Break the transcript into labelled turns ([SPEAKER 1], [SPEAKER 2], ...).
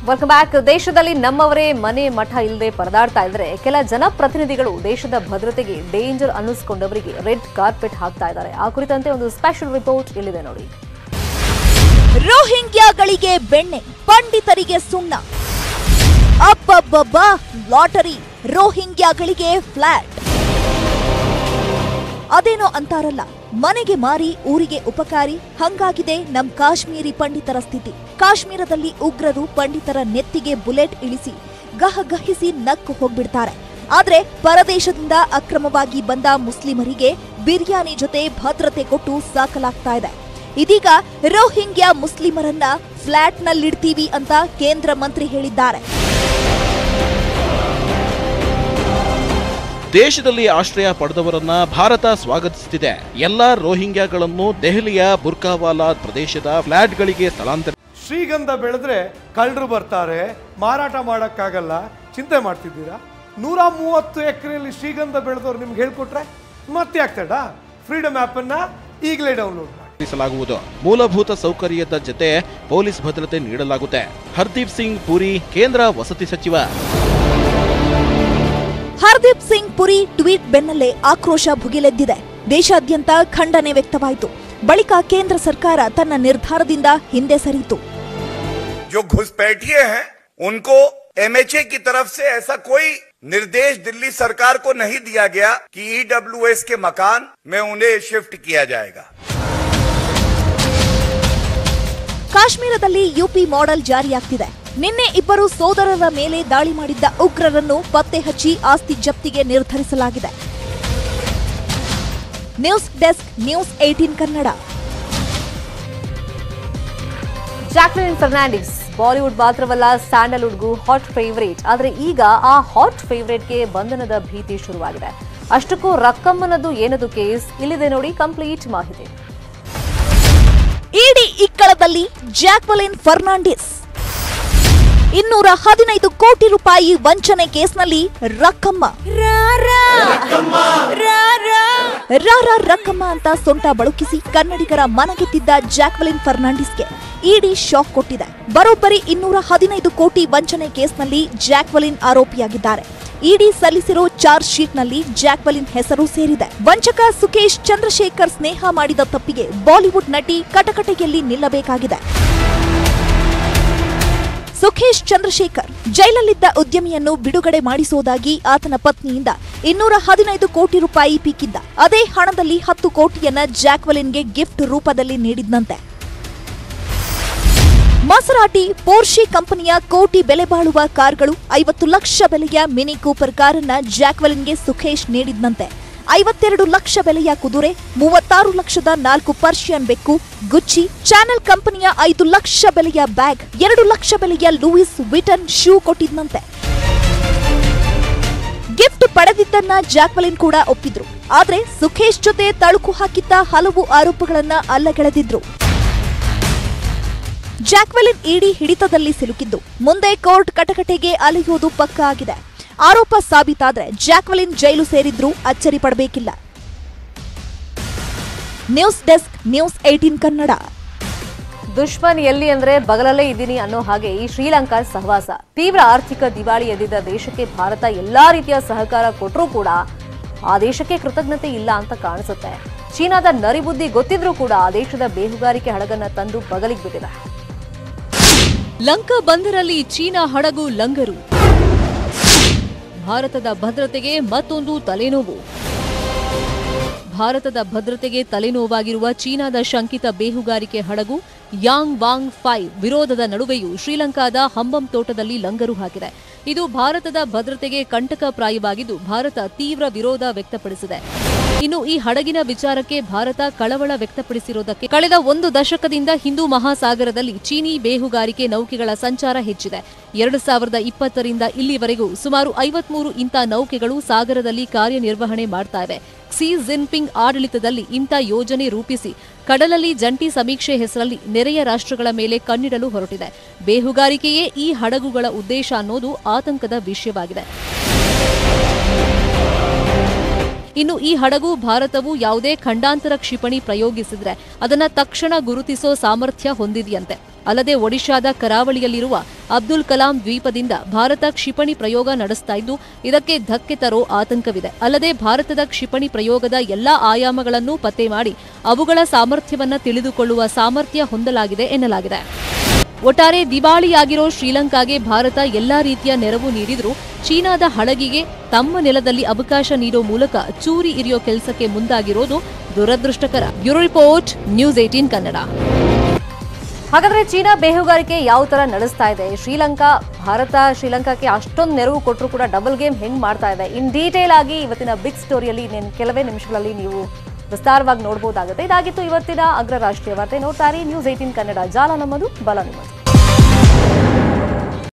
[SPEAKER 1] welcome back ದೇಶದಲ್ಲಿ ನಮ್ಮವರೇ ಮನೆ ಮಠ ಇಲ್ಲದೆ ಪರದಾಡ್ತಾ ಇದ್ರೆ ಕೆಲ ಜನಪ್ರತಿನಿಧಿಗಳು ದೇಶದ ಭದ್ರತೆಗೆ ಡೇಂಜರ್ ಅನ್ನಿಸ್ಕೊಂಡವರಿಗೆ ರೆಡ್ ಕಾರ್ಪೆಟ್ ಹಾಕ್ತಾ ಇದ್ದಾರೆ ಆ ಕುರಿತಂತೆ ಒಂದು ಸ್ಪೆಷಲ್ ರಿಪೋರ್ಟ್ ಇಲ್ಲಿದೆ ನೋಡಿ
[SPEAKER 2] ರೋಹಿಂಗ್ಯಾಗಳಿಗೆ ಬೆಣ್ಣೆ ಪಂಡಿತರಿಗೆ ಸುಣ್ಣ ಅಬ್ಬಬ್ಬಬ್ಬ ಲಾಟರಿ ರೋಹಿಂಗ್ಯಾಗಳಿಗೆ ಫ್ಲಾಟ್ ಅದೇನೋ ಅಂತಾರಲ್ಲ ಮನೆಗೆ ಮಾರಿ ಊರಿಗೆ ಉಪಕಾರಿ ಹಂಗಾಗಿದೆ ನಮ್ ಕಾಶ್ಮೀರಿ ಪಂಡಿತರ ಸ್ಥಿತಿ ಕಾಶ್ಮೀರದಲ್ಲಿ ಉಗ್ರರು ಪಂಡಿತರ ನೆತ್ತಿಗೆ ಬುಲೆಟ್ ಇಳಿಸಿ ಗಹಗಹಿಸಿ ನಕ್ಕು ಹೋಗ್ಬಿಡ್ತಾರೆ ಆದ್ರೆ ಪರದೇಶದಿಂದ ಅಕ್ರಮವಾಗಿ ಬಂದ ಮುಸ್ಲಿಮರಿಗೆ ಬಿರಿಯಾನಿ ಜೊತೆ ಭದ್ರತೆ ಕೊಟ್ಟು ಸಾಕಲಾಗ್ತಾ ಇದೆ ಇದೀಗ ರೋಹಿಂಗ್ಯಾ ಮುಸ್ಲಿಮರನ್ನ ಫ್ಲಾಟ್ನಲ್ಲಿಡ್ತೀವಿ ಅಂತ ಕೇಂದ್ರ ಮಂತ್ರಿ ಹೇಳಿದ್ದಾರೆ
[SPEAKER 3] ದೇಶದಲ್ಲಿ ಆಶ್ರಯ ಪಡೆದವರನ್ನ ಭಾರತ ಸ್ವಾಗತಿಸುತ್ತಿದೆ ಎಲ್ಲಾ ರೋಹಿಂಗ್ಯಾಗಳನ್ನು ದೆಹಲಿಯ ಬುರ್ಕಾವಾಲಾ ಪ್ರದೇಶದ ಫ್ಲಾಟ್ಗಳಿಗೆ ಸ್ಥಳಾಂತರ
[SPEAKER 4] ಶ್ರೀಗಂಧ ಬೆಳೆದ್ರೆ ಕಳ್ಳರು ಬರ್ತಾರೆ ಮಾರಾಟ ಮಾಡೋಕ್ಕಾಗಲ್ಲ ಚಿಂತೆ ಮಾಡ್ತಿದ್ದೀರಾ ನೂರ ಮೂವತ್ತು ಎಕರೆಯಲ್ಲಿ ಶ್ರೀಗಂಧ ಬೆಳೆದವ್ರು ನಿಮ್ಗೆ ಹೇಳ್ಕೊಟ್ರೆ ಮತ್ತೆ ಆಗ್ತಡ ಫ್ರೀಡಮ್ ಆ್ಯಪನ್ನು ಈಗಲೇ ಡೌನ್ಲೋಡ್ ಮಾಡಿ
[SPEAKER 3] ಲಾಗುವುದು ಮೂಲಭೂತ ಸೌಕರ್ಯದ ಜೊತೆ ಪೊಲೀಸ್ ಭದ್ರತೆ ನೀಡಲಾಗುತ್ತೆ ಹರ್ದೀಪ್ ಸಿಂಗ್ ಪುರಿ ಕೇಂದ್ರ ವಸತಿ ಸಚಿವ
[SPEAKER 2] ಹರ್ದೀಪ್ ಸಿಂಗ್ ಪುರಿ ಟ್ವೀಟ್ ಬೆನ್ನಲ್ಲೇ ಆಕ್ರೋಶ ಭುಗಿಲೆದ್ದಿದೆ ದೇಶಾದ್ಯಂತ ಖಂಡನೆ ವ್ಯಕ್ತವಾಯಿತು ಬಳಿಕ ಕೇಂದ್ರ ಸರ್ಕಾರ ತನ್ನ ನಿರ್ಧಾರದಿಂದ ಹಿಂದೆ ಸರಿಯಿತು
[SPEAKER 5] जो घुसपैठिए हैं उनको एमएचए की तरफ से ऐसा कोई निर्देश दिल्ली सरकार को नहीं दिया गया कि ईडब्ल्यूएस के मकान में उन्हें शिफ्ट किया जाएगा
[SPEAKER 2] ಕಾಶ್ಮೀರದಲ್ಲಿ ಯುಪಿ ಮಾಡೆಲ್ ಜಾರಿಯಾಗ್ತಿದೆ ನಿನ್ನೆ ಇಬ್ಬರು ಸೋದರರ ಮೇಲೆ ದಾಳಿ ಮಾಡಿದ್ದ ಉಗ್ರರನ್ನು ಪತ್ತೆ ಹಚ್ಚಿ ಆಸ್ತಿ ಜಪ್ತಿಗೆ ನಿರ್ಧರಿಸಲಾಗಿದೆ news desk news eighteen Kannada
[SPEAKER 1] Jacqueline Fernandez Bollywood ಮಾತ್ರವಲ್ಲ ಸ್ಯಾಂಡಲ್ವುಡ್ಗೂ ಹಾಟ್ ಫೇವರೇಟ್ ಆದ್ರೆ ಈಗ ಆ ಹಾಟ್ ಫೇವರೇಟ್ಗೆ ಬಂಧನದ ಭೀತಿ ಶುರುವಾಗಿದೆ ಅಷ್ಟಕ್ಕೂ ರಕ್ಕಮ್ಮನದು ಏನದು ಕೇಸ್ ಇಲ್ಲಿದೆ ನೋಡಿ ಕಂಪ್ಲೀಟ್ ಮಾಹಿತಿ
[SPEAKER 2] ಇಡಿ ಇಕ್ಕಳದಲ್ಲಿ ಜಾಕ್ವಲಿನ್ ಫರ್ನಾಂಡಿಸ್ ಇನ್ನೂರ ಹದಿನೈದು ಕೋಟಿ ರೂಪಾಯಿ ವಂಚನೆ ಕೇಸ್ನಲ್ಲಿ ರಕ್ಕಮ್ಮ ರಾರಾ ರಕ್ಕಮ್ಮ ಅಂತ ಸೊಂಟ ಬಳುಕಿಸಿ ಕನ್ನಡಿಗರ ಮನಗೆದ್ದಿದ್ದ ಜಾಕ್ವಲಿನ್ ಫರ್ನಾಂಡಿಸ್ಗೆ ಇಡಿ ಶಾಕ್ ಕೊಟ್ಟಿದೆ ಬರೋಬ್ಬರಿ ಇನ್ನೂರ ಹದಿನೈದು ಕೋಟಿ ವಂಚನೆ ಕೇಸ್ನಲ್ಲಿ ಜಾಕ್ವಲಿನ್ ಆರೋಪಿಯಾಗಿದ್ದಾರೆ ಇಡಿ ಸಲ್ಲಿಸಿರೋ ಚಾರ್ಜ್ ಶೀಟ್ನಲ್ಲಿ ಜಾಕ್ವಲಿನ್ ಹೆಸರು ಸೇರಿದೆ ವಂಚಕ ಸುಖೇಶ್ ಚಂದ್ರಶೇಖರ್ ಸ್ನೇಹ ಮಾಡಿದ ತಪ್ಪಿಗೆ ಬಾಲಿವುಡ್ ನಟಿ ಕಟಕಟೆಯಲ್ಲಿ ನಿಲ್ಲಬೇಕಾಗಿದೆ ಸುಖೇಶ್ ಚಂದ್ರಶೇಖರ್ ಜೈಲಲ್ಲಿದ್ದ ಉದ್ಯಮಿಯನ್ನು ಬಿಡುಗಡೆ ಮಾಡಿಸುವುದಾಗಿ ಆತನ ಪತ್ನಿಯಿಂದ ಇನ್ನೂರ ಹದಿನೈದು ಕೋಟಿ ರೂಪಾಯಿ ಪೀಕಿದ್ದ ಅದೇ ಹಣದಲ್ಲಿ ಹತ್ತು ಕೋಟಿಯನ್ನ ಜಾಕ್ವಲಿನ್ಗೆ ಗಿಫ್ಟ್ ರೂಪದಲ್ಲಿ ನೀಡಿದ್ನಂತೆ ಮಸರಾಟಿ ಪೋರ್ಷಿ ಕಂಪನಿಯ ಕೋಟಿ ಬೆಲೆ ಬಾಳುವ ಕಾರ್ಗಳು ಐವತ್ತು ಲಕ್ಷ ಬೆಲೆಯ ಮಿನಿ ಕೂಪರ್ ಕಾರನ್ನ ಜಾಕ್ವೆಲಿನ್ಗೆ ಸುಖೇಶ್ ನೀಡಿದ್ನಂತೆ ಐವತ್ತೆರಡು ಲಕ್ಷ ಬೆಲೆಯ ಕುದುರೆ ಮೂವತ್ತಾರು ಲಕ್ಷದ ನಾಲ್ಕು ಪರ್ಷಿಯನ್ ಬೆಕ್ಕು ಗುಚ್ಚಿ ಚಾನೆಲ್ ಕಂಪನಿಯ ಐದು ಲಕ್ಷ ಬೆಲೆಯ ಬ್ಯಾಗ್ ಎರಡು ಲಕ್ಷ ಬೆಲೆಯ ಲೂಯಿಸ್ ವಿಟನ್ ಶೂ ಕೊಟ್ಟಿದ್ನಂತೆ ಗಿಫ್ಟ್ ಪಡೆದಿದ್ದನ್ನ ಜಾಕ್ವಲಿನ್ ಕೂಡ ಒಪ್ಪಿದ್ರು ಆದ್ರೆ ಸುಖೇಶ್ ಜೊತೆ ತಳುಕು ಹಾಕಿದ್ದ ಹಲವು ಆರೋಪಗಳನ್ನ ಅಲ್ಲಗೆಳೆದಿದ್ರು ಜಾಕ್ವೆಲಿನ್ ಇಡಿ ಹಿಡಿತದಲ್ಲಿ ಸಿಲುಕಿದ್ದು ಮುಂದೆ ಕೋರ್ಟ್ ಕಟಕಟೆಗೆ ಅಲೆಯುವುದು ಪಕ್ಕಾ ಆಗಿದೆ ಆರೋಪ ಸಾಬೀತಾದ್ರೆ ಜಾಕ್ವೆಲಿನ್ ಜೈಲು ಸೇರಿದ್ರೂ ಅಚ್ಚರಿ ಪಡಬೇಕಿಲ್ಲ news desk news eighteen Kannada
[SPEAKER 1] ದುಶ್ಮನ್ ಎಲ್ಲಿ ಅಂದ್ರೆ ಬಗಲಲ್ಲೇ ಇದ್ದೀನಿ ಅನ್ನೋ ಹಾಗೆ ಈ ಶ್ರೀಲಂಕಾ ಸಹವಾಸ ತೀವ್ರ ಆರ್ಥಿಕ ದಿವಾಳಿ ಎದ್ದಿದ್ದ ದೇಶಕ್ಕೆ ಭಾರತ ಎಲ್ಲಾ ರೀತಿಯ ಸಹಕಾರ ಕೊಟ್ಟರೂ ಕೂಡ ಆ ದೇಶಕ್ಕೆ ಕೃತಜ್ಞತೆ ಇಲ್ಲ ಅಂತ ಕಾಣಿಸುತ್ತೆ ಚೀನಾದ ನರಿಬುದ್ಧಿ ಗೊತ್ತಿದ್ರೂ ಕೂಡ ಆ ದೇಶದ ಬೇಹುಗಾರಿಕೆ ಹಡಗನ್ನ ತಂದು ಬಗಲಿಗೆ ಬಿಟ್ಟಿದೆ
[SPEAKER 6] ಲಂಕಾ ಬಂದರಲ್ಲಿ ಚೀನಾ ಹಡಗು ಲಂಗರು ಭಾರತದ ಭದ್ರತೆಗೆ ಮತ್ತೊಂದು ತಲೆನೋವು ಭಾರತದ ಭದ್ರತೆಗೆ ತಲೆನೋವಾಗಿರುವ ಚೀನಾದ ಶಂಕಿತ ಬೇಹುಗಾರಿಕೆ ಹಡಗು ಯಾಂಗ್ ವಾಂಗ್ ಫೈವ್ ವಿರೋಧದ ನಡುವೆಯೂ ಶ್ರೀಲಂಕಾದ ಹಂಬಂ ತೋಟದಲ್ಲಿ ಲಂಗರು ಹಾಕಿದೆ ಇದು ಭಾರತದ ಭದ್ರತೆಗೆ ಕಂಟಕಪ್ರಾಯವಾಗಿದ್ದು ಭಾರತ ತೀವ್ರ ವಿರೋಧ ವ್ಯಕ್ತಪಡಿಸಿದೆ ಇನ್ನು ಈ ಹಡಗಿನ ವಿಚಾರಕ್ಕೆ ಭಾರತ ಕಳವಳ ವ್ಯಕ್ತಪಡಿಸಿರುವುದಕ್ಕೆ ಕಳೆದ ಒಂದು ದಶಕದಿಂದ ಹಿಂದೂ ಮಹಾಸಾಗರದಲ್ಲಿ ಚೀನಿ ಬೇಹುಗಾರಿಕೆ ನೌಕೆಗಳ ಸಂಚಾರ ಹೆಚ್ಚಿದೆ ಎರಡು ಸಾವಿರದ ಇಪ್ಪತ್ತರಿಂದ ಇಲ್ಲಿವರೆಗೂ ಸುಮಾರು ಐವತ್ಮೂರು ಇಂಥ ನೌಕೆಗಳು ಸಾಗರದಲ್ಲಿ ಕಾರ್ಯನಿರ್ವಹಣೆ ಮಾಡ್ತಾ ಇವೆ ಕ್ಸಿ ಜಿನ್ಪಿಂಗ್ ಆಡಳಿತದಲ್ಲಿ ಇಂಥ ಯೋಜನೆ ರೂಪಿಸಿ ಕಡಲಲ್ಲಿ ಜಂಟಿ ಸಮೀಕ್ಷೆ ಹೆಸರಲ್ಲಿ ನೆರೆಯ ರಾಷ್ಟ್ರಗಳ ಮೇಲೆ ಕಣ್ಣಿಡಲು ಹೊರಟಿದೆ ಬೇಹುಗಾರಿಕೆಯೇ ಈ ಹಡಗುಗಳ ಉದ್ದೇಶ ಅನ್ನೋದು ಆತಂಕದ ವಿಷಯವಾಗಿದೆ ಇನ್ನು ಈ ಹಡಗು ಭಾರತವು ಯಾವುದೇ ಖಂಡಾಂತರ ಕ್ಷಿಪಣಿ ಪ್ರಯೋಗಿಸಿದ್ರೆ ಅದನ್ನ ತಕ್ಷಣ ಗುರುತಿಸೋ ಸಾಮರ್ಥ್ಯ ಹೊಂದಿದೆಯಂತೆ ಅಲ್ಲದೆ ಒಡಿಶಾದ ಕರಾವಳಿಯಲ್ಲಿರುವ ಅಬ್ದುಲ್ ಕಲಾಂ ದ್ವೀಪದಿಂದ ಭಾರತ ಕ್ಷಿಪಣಿ ಪ್ರಯೋಗ ನಡೆಸ್ತಾ ಇದ್ದು ಇದಕ್ಕೆ ಧಕ್ಕೆ ತರೋ ಆತಂಕವಿದೆ ಅಲ್ಲದೆ ಭಾರತದ ಕ್ಷಿಪಣಿ ಪ್ರಯೋಗದ ಎಲ್ಲಾ ಆಯಾಮಗಳನ್ನು ಪತ್ತೆ ಮಾಡಿ ಅವುಗಳ ಸಾಮರ್ಥ್ಯವನ್ನ ತಿಳಿದುಕೊಳ್ಳುವ ಸಾಮರ್ಥ್ಯ ಹೊಂದಲಾಗಿದೆ ಎನ್ನಲಾಗಿದೆ ಒಟ್ಟಾರೆ ದಿವಾಳಿಯಾಗಿರೋ ಶ್ರೀಲಂಕಾಗೆ ಭಾರತ ಎಲ್ಲಾ ರೀತಿಯ ನೆರವು ನೀಡಿದ್ರೂ ಚೀನಾದ ಹಡಗಿಗೆ ತಮ್ಮ ನೆಲದಲ್ಲಿ ಅವಕಾಶ ನೀಡೋ ಮೂಲಕ ಚೂರಿ ಇರಿಯೋ ಕೆಲಸಕ್ಕೆ ಮುಂದಾಗಿರೋದು ದುರದೃಷ್ಟಕರ bureau report news eighteen Kannada
[SPEAKER 1] ಹಾಗಾದ್ರೆ ಚೀನಾ ಬೇಹುಗಾರಿಕೆ ಯಾವ ತರ ನಡೆಸ್ತಾ ಇದೆ ಶ್ರೀಲಂಕಾ ಭಾರತ ಶ್ರೀಲಂಕಾಕ್ಕೆ ಅಷ್ಟೊಂದು ನೆರವು ಕೊಟ್ಟರು ಕೂಡ ಡಬಲ್ ಗೇಮ್ ಹೆಂಗ್ ಮಾಡ್ತಾ ಇದೆ ಇನ್ ಡೀಟೇಲ್ ಆಗಿ ಇವತ್ತಿನ ಬಿಗ್ ಸ್ಟೋರಿಯಲ್ಲಿ ಇನ್ನೇನು ಕೆಲವೇ ನಿಮಿಷಗಳಲ್ಲಿ ನೀವು ವಿಸ್ತಾರವಾಗಿ ನೋಡಬಹುದಾಗುತ್ತೆ ಇದಾಗಿತ್ತು ಇವತ್ತಿನ ಅಗ್ರ ರಾಷ್ಟ್ರೀಯ ವಾರ್ತೆ ನೋಡ್ತಾ ಇರಿ ನ್ಯೂಸ್ ಏಟೀನ್ ಕನ್ನಡ ಜಾಲ ನಮ್ಮದು ಬಲ ನಿಮ್ಮದು